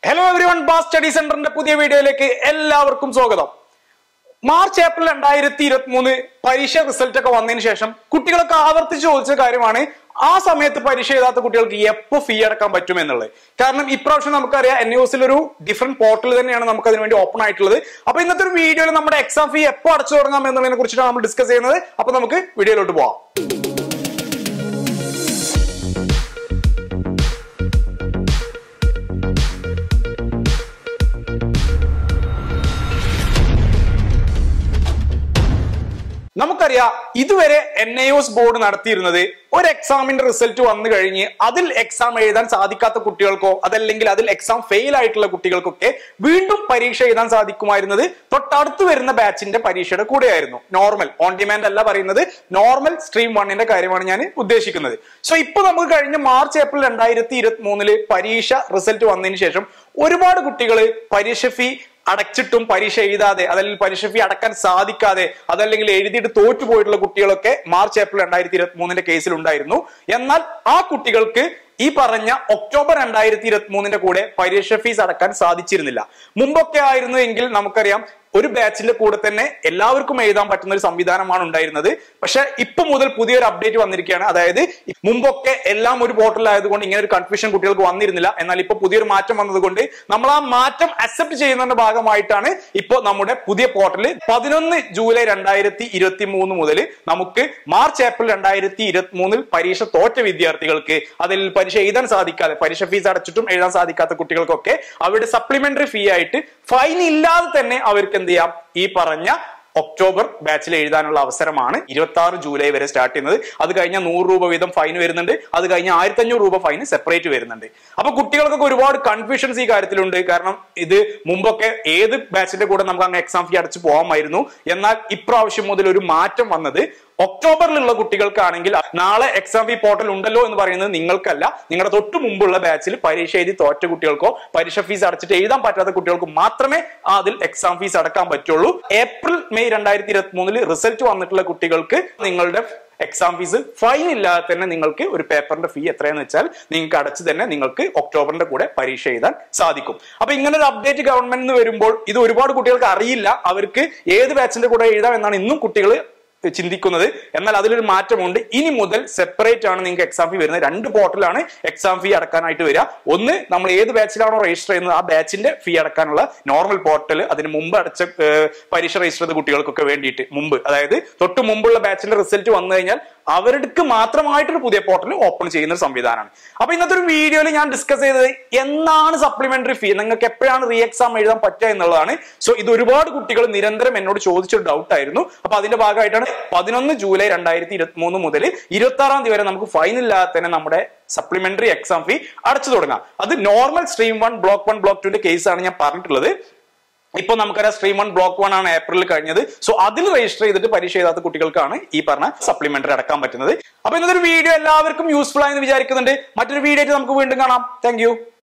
hello everyone ബാസ് study സെന്ററിന്റെ പുതിയ വീഡിയോയിലേക്ക് എല്ലാവർക്കും സ്വാഗതം മാർച്ച് ഏപ്രിൽ രണ്ടായിരത്തി ഇരുപത്തി മൂന്ന് പരീക്ഷ റിസൾട്ട് ഒക്കെ വന്നതിന് ശേഷം കുട്ടികളൊക്കെ ആവർത്തിച്ച് ചോദിച്ച കാര്യമാണ് ആ സമയത്ത് പരീക്ഷ എഴുതാത്ത കുട്ടികൾക്ക് എപ്പോ ഫീ അടക്കാൻ പറ്റും എന്നുള്ളത് കാരണം ഇപ്രാവശ്യം നമുക്കറിയാം എൻ യുസിൽ ഒരു ഡിഫറെന്റ് പോർട്ടൽ തന്നെയാണ് നമുക്ക് അതിന് വേണ്ടി ഓപ്പൺ ആയിട്ടുള്ളത് അപ്പൊ ഇന്നത്തെ ഒരു വീഡിയോയിൽ നമ്മുടെ എക്സാം ഫീ എപ്പോ അടച്ചു തുടങ്ങാം എന്നുള്ളതിനെ കുറിച്ചിട്ടാണ് നമ്മൾ ഡിസ്കസ് ചെയ്യുന്നത് അപ്പൊ നമുക്ക് വീഡിയോയിലോട്ട് പോവാം നമുക്കറിയാം ഇതുവരെ എൻ ഐ ഒസ് ബോർഡ് നടത്തിയിരുന്നത് ഒരു എക്സാമിന്റെ റിസൾട്ട് വന്നു കഴിഞ്ഞ് അതിൽ എക്സാം എഴുതാൻ സാധിക്കാത്ത കുട്ടികൾക്കോ അതല്ലെങ്കിൽ അതിൽ എക്സാം ഫെയിൽ ആയിട്ടുള്ള കുട്ടികൾക്കൊക്കെ വീണ്ടും പരീക്ഷ എഴുതാൻ സാധിക്കുമായിരുന്നത് തൊട്ടടുത്ത് വരുന്ന ബാച്ചിന്റെ പരീക്ഷയുടെ കൂടെയായിരുന്നു നോർമൽ ഓൺ ഡിമാൻഡ് അല്ല പറയുന്നത് നോർമൽ സ്ട്രീം വണ്ണിന്റെ കാര്യമാണ് ഞാൻ ഉദ്ദേശിക്കുന്നത് സോ ഇപ്പൊ നമുക്ക് കഴിഞ്ഞ മാർച്ച് ഏപ്രിൽ രണ്ടായിരത്തി ഇരുപത്തി മൂന്നില് പരീക്ഷ റിസൾട്ട് വന്നതിന് ശേഷം ഒരുപാട് കുട്ടികൾ പരീക്ഷ ഫീ അടച്ചിട്ടും പരീക്ഷ എഴുതാതെ അതല്ലെങ്കിൽ പരീക്ഷ ഫീ അടക്കാൻ സാധിക്കാതെ അതല്ലെങ്കിൽ എഴുതിയിട്ട് തോറ്റുപോയിട്ടുള്ള കുട്ടികളൊക്കെ മാർച്ച് ഏപ്രിൽ രണ്ടായിരത്തി ഇരുപത്തി മൂന്നിന്റെ കേസിൽ ഉണ്ടായിരുന്നു എന്നാൽ ആ കുട്ടികൾക്ക് ഈ പറഞ്ഞ ഒക്ടോബർ രണ്ടായിരത്തി ഇരുപത്തി മൂന്നിന്റെ കൂടെ പരീക്ഷ ഫീസ് അടക്കാൻ സാധിച്ചിരുന്നില്ല മുമ്പൊക്കെ ആയിരുന്നു എങ്കിൽ നമുക്കറിയാം ഒരു ബാച്ചിന്റെ കൂടെ തന്നെ എല്ലാവർക്കും എഴുതാൻ പറ്റുന്ന ഒരു സംവിധാനമാണ് ഉണ്ടായിരുന്നത് പക്ഷെ ഇപ്പൊ മുതൽ പുതിയൊരു അപ്ഡേറ്റ് വന്നിരിക്കുകയാണ് അതായത് മുമ്പൊക്കെ എല്ലാം ഒരു പോർട്ടലായതുകൊണ്ട് ഇങ്ങനെ ഒരു കൺഫ്യൂഷൻ കുട്ടികൾക്ക് വന്നിരുന്നില്ല എന്നാൽ ഇപ്പൊ പുതിയൊരു മാറ്റം വന്നതുകൊണ്ട് നമ്മൾ ആ മാറ്റം അക്സെപ്റ്റ് ചെയ്യുന്നതിന്റെ ഭാഗമായിട്ടാണ് ഇപ്പോൾ നമ്മുടെ പുതിയ പോർട്ടൽ പതിനൊന്ന് ജൂലൈ രണ്ടായിരത്തി ഇരുപത്തി മൂന്ന് മുതൽ നമുക്ക് മാർച്ച് ഏപ്രിൽ രണ്ടായിരത്തി ഇരുപത്തി മൂന്നിൽ പരീക്ഷ തോറ്റ വിദ്യാർത്ഥികൾക്ക് അതിൽ പരീക്ഷ എഴുതാൻ സാധിക്കാതെ പരീക്ഷ ഫീസ് അടച്ചിട്ടും എഴുതാൻ സാധിക്കാത്ത കുട്ടികൾക്കൊക്കെ അവരുടെ സപ്ലിമെന്ററി ഫീ ആയിട്ട് ഫൈൻ ഇല്ലാതെ തന്നെ അവർക്ക് എന്ത് ചെയ്യാം ഈ പറഞ്ഞ ഒക്ടോബർ ബാച്ചിൽ എഴുതാനുള്ള അവസരമാണ് ഇരുപത്തി ആറ് ജൂലൈ വരെ സ്റ്റാർട്ട് ചെയ്യുന്നത് അത് കഴിഞ്ഞാൽ നൂറ് രൂപ വീതം ഫൈൻ വരുന്നുണ്ട് അത് കഴിഞ്ഞ ആയിരത്തി അഞ്ഞൂറ് രൂപ ഫൈൻ സെപ്പറേറ്റ് വരുന്നുണ്ട് അപ്പൊ കുട്ടികൾക്കൊക്കെ ഒരുപാട് കൺഫ്യൂഷൻസ് ഈ കാര്യത്തിലുണ്ട് കാരണം ഇത് മുമ്പൊക്കെ ഏത് ബാച്ചിന്റെ കൂടെ നമുക്ക് അങ്ങ് എക്സാം ഫീ അടച്ച് പോകാമായിരുന്നു എന്നാൽ ഇപ്രാവശ്യം മുതൽ ഒരു മാറ്റം വന്നത് ഒക്ടോബറിലുള്ള കുട്ടികൾക്കാണെങ്കിൽ നാളെ എക്സാം ഫീ പോർട്ടൽ ഉണ്ടല്ലോ എന്ന് പറയുന്നത് നിങ്ങൾക്കല്ല നിങ്ങളുടെ തൊട്ട് മുമ്പുള്ള ബാച്ചിൽ പരീക്ഷ എഴുതി തോറ്റ കുട്ടികൾക്കോ പരീക്ഷ ഫീസ് അടച്ചിട്ട് എഴുതാൻ പറ്റാത്ത കുട്ടികൾക്ക് മാത്രമേ അതിൽ എക്സാം ഫീസ് അടക്കാൻ പറ്റുള്ളൂ ഏപ്രിൽ മെയ് രണ്ടായിരത്തി ഇരുപത്തി മൂന്നിൽ റിസൾട്ട് വന്നിട്ടുള്ള കുട്ടികൾക്ക് നിങ്ങളുടെ എക്സാം ഫീസ് ഫൈൻ ഇല്ലാതെ തന്നെ നിങ്ങൾക്ക് ഒരു പേപ്പറിന്റെ ഫീ എത്രയെന്ന് വെച്ചാൽ നിങ്ങൾക്ക് അടച്ച് തന്നെ നിങ്ങൾക്ക് ഒക്ടോബറിന്റെ കൂടെ പരീക്ഷ എഴുതാൻ സാധിക്കും അപ്പൊ ഇങ്ങനെ ഒരു അപ്ഡേറ്റ് ഗവൺമെന്റിന് വരുമ്പോൾ ഇത് ഒരുപാട് കുട്ടികൾക്ക് അറിയില്ല അവർക്ക് ഏത് ബാച്ചിന്റെ കൂടെ എഴുതാം എന്നാണ് ഇന്നും കുട്ടികൾ ചിന്തിക്കുന്നത് എന്നാൽ അതിലൊരു മാറ്റമുണ്ട് ഇനി മുതൽ സെപ്പറേറ്റ് ആണ് നിങ്ങൾക്ക് എക്സാം ഫീ വരുന്നത് രണ്ട് പോർട്ടലാണ് എക്സാം ഫീ അടക്കാനായിട്ട് വരിക ഒന്ന് നമ്മൾ ഏത് ബാച്ചിലാണോ രജിസ്റ്റർ ചെയ്യുന്നത് ആ ബാച്ചിന്റെ ഫീ അടക്കാനുള്ള നോർമൽ പോർട്ടൽ അതിന് മുമ്പ് അടച്ച ഏഹ്, പരീക്ഷ രജിസ്റ്റർ ചെയ്ത കുട്ടികൾക്കൊക്കെ വേണ്ടിയിട്ട് മുമ്പ് അതായത് തൊട്ട് മുമ്പുള്ള ബാച്ചിന്റെ റിസൾട്ട് വന്നു കഴിഞ്ഞാൽ അവർക്ക് മാത്രമായിട്ടൊരു പുതിയ പോർട്ടൽ ഓപ്പൺ ചെയ്യുന്ന ഒരു സംവിധാനമാണ് അപ്പൊ ഇന്നത്തെ ഒരു വീഡിയോയിൽ ഞാൻ ഡിസ്കസ് ചെയ്തത് എന്നാണ് സപ്ലിമെന്ററി ഫീ നിങ്ങൾക്ക് എപ്പോഴാണ് റീ എക്സാം എഴുതാൻ പറ്റുക എന്നുള്ളതാണ് സോ ഇത് ഒരുപാട് കുട്ടികൾ നിരന്തരം എന്നോട് ചോദിച്ചൊരു ഡൗട്ട് ആയിരുന്നു അപ്പൊ അതിന്റെ ഭാഗമായിട്ടാണ് പതിനൊന്ന് ജൂലൈ രണ്ടായിരത്തി ഇരുപത്തി മൂന്ന് മുതൽ ഇരുപത്തി ആറാം തീയതി വരെ നമുക്ക് ഫൈൻ ഇല്ലാതെ തന്നെ നമ്മുടെ സപ്ലിമെന്ററി എക്സാം ഫീ അടച്ചു തുടങ്ങാം അത് normal stream one block one block ടുന്റെ കേസാണ് ഞാൻ പറഞ്ഞിട്ടുള്ളത് ഇപ്പൊ നമുക്കറിയാം സ്ട്രീം വൺ ബ്ലോക്ക് വൺ ആണ് ഏപ്രിലിൽ കഴിഞ്ഞത് സോ അതിൽ രജിസ്റ്റർ ചെയ്തിട്ട് പരീക്ഷ എഴുതാത്ത കുട്ടികൾക്കാണ് ഈ പറഞ്ഞ സപ്ലിമെന്ററി അടക്കാൻ പറ്റുന്നത് അപ്പൊ ഇന്നത്തെ ഒരു വീഡിയോ എല്ലാവർക്കും യൂസ്ഫുൾ ആയെന്ന് വിചാരിക്കുന്നുണ്ട് മറ്റൊരു വീഡിയോ ആയിട്ട് നമുക്ക് വീണ്ടും കാണാം താങ്ക്